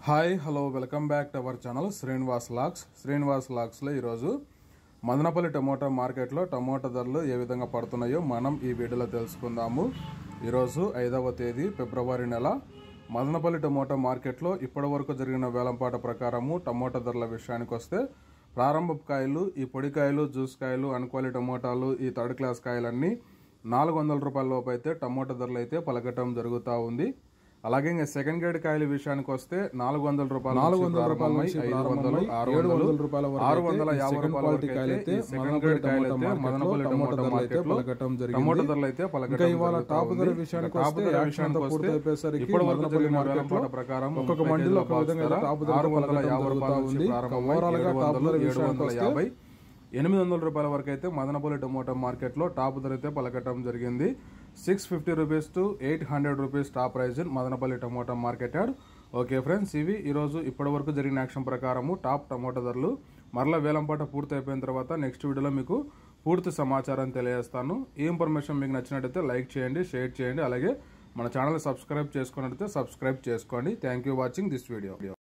Hi hello welcome back to our channel Srinivas లాక్స్ శ్రీనివాస్ లాక్స్లో ఈరోజు మదనపల్లి టమోటా మార్కెట్లో టమోటా ధరలు ఏ విధంగా పడుతున్నాయో మనం ఈ వీడియోలో తెలుసుకుందాము ఈరోజు ఐదవ తేదీ ఫిబ్రవరి నెల మదనపల్లి టమోటా మార్కెట్లో ఇప్పటి వరకు జరిగిన వేలంపాట ప్రకారము టమోటా ధరల విషయానికి వస్తే ప్రారంభపు కాయలు ఈ పొడికాయలు జ్యూస్ కాయలు అన్క్వాలి టమోటాలు ఈ థర్డ్ క్లాస్ కాయలన్నీ నాలుగు వందల రూపాయల లోపు అయితే టమోటా ధరలు అయితే పలకటం జరుగుతూ ఉంది అలాగే ఇంకా సెకండ్ గ్రేడ్ కాయల విషయానికి వస్తే నాలుగు వందల రూపాయలు నాలుగు నుంచి వందల రూపాయల ప్రారంభమై నుంచి ఐదు ప్రారంభమై వందలు ఆరు ఏడు వందలు వందల రూపాయల వరకు ఆరు అయితే వందల ఈ యాభై సెకండ్ రూపాయల క్వాలిటీ వరకు కాయలు అయితే అయితే ఈ సెకండ్ మదనపల్లి గ్రేడ్ కాయలు టమోటా అయితే మదనపల్లి మార్కెట్లో టమోటా టమోటా మార్కెట్లో పలకటం జరిగింది. టమోటా ధరలు అయితే పలకటం ఇంకా ఇవాళ జరుగుతా టాప్ ధర ఉంది. విషయానికి టాప్ వస్తే ధర యాక్షన్ విషయానికి అంతా వస్తే పూర్తయిపోయేసరికి ఇప్పటి వరకు మదనపల్లి జరిగిన మార్కెట్లో వేలంపాట ప్రకారం ఒక్కొక్క ముప్పై మండీలో కేజీల ఒక బాక్స్ విధంగా ధర టాప్ ధర ఆరు వందల పలకటం యాభై రూపాయల జరుగుతా నుంచి ఉంది. ప్రారంభమై ఓవరాల్ గా ఏడు టాప్ వందలు, ధర ఏడు విషయానికి వందల వస్తే యాభై ఎనిమిది వందల రూపాయల వరకు అయితే మదనపల్లి టమోటా మార్కెట్లో టాప్ ధర అయితే పలకటం జరిగింది six fifty rupees to eight hundred rupees top price in Madanapalle tomato market yard okay friends ఇవి ఈరోజు ఇప్పటి వరకు జరిగిన యాక్షన్ ప్రకారము టాప్ టమోటా ధరలు మరలా వేలంపాట పూర్తి అయిపోయిన తర్వాత నెక్స్ట్ వీడియోలో మీకు పూర్తి సమాచారం తెలియజేస్తాను ఈ ఇన్ఫర్మేషన్ మీకు నచ్చినట్టయితే లైక్ చేయండి షేర్ చేయండి అలాగే మన ఛానల్ సబ్స్క్రైబ్ చేసుకున్నట్టయితే సబ్స్క్రైబ్ చేసుకోండి thank you watching this video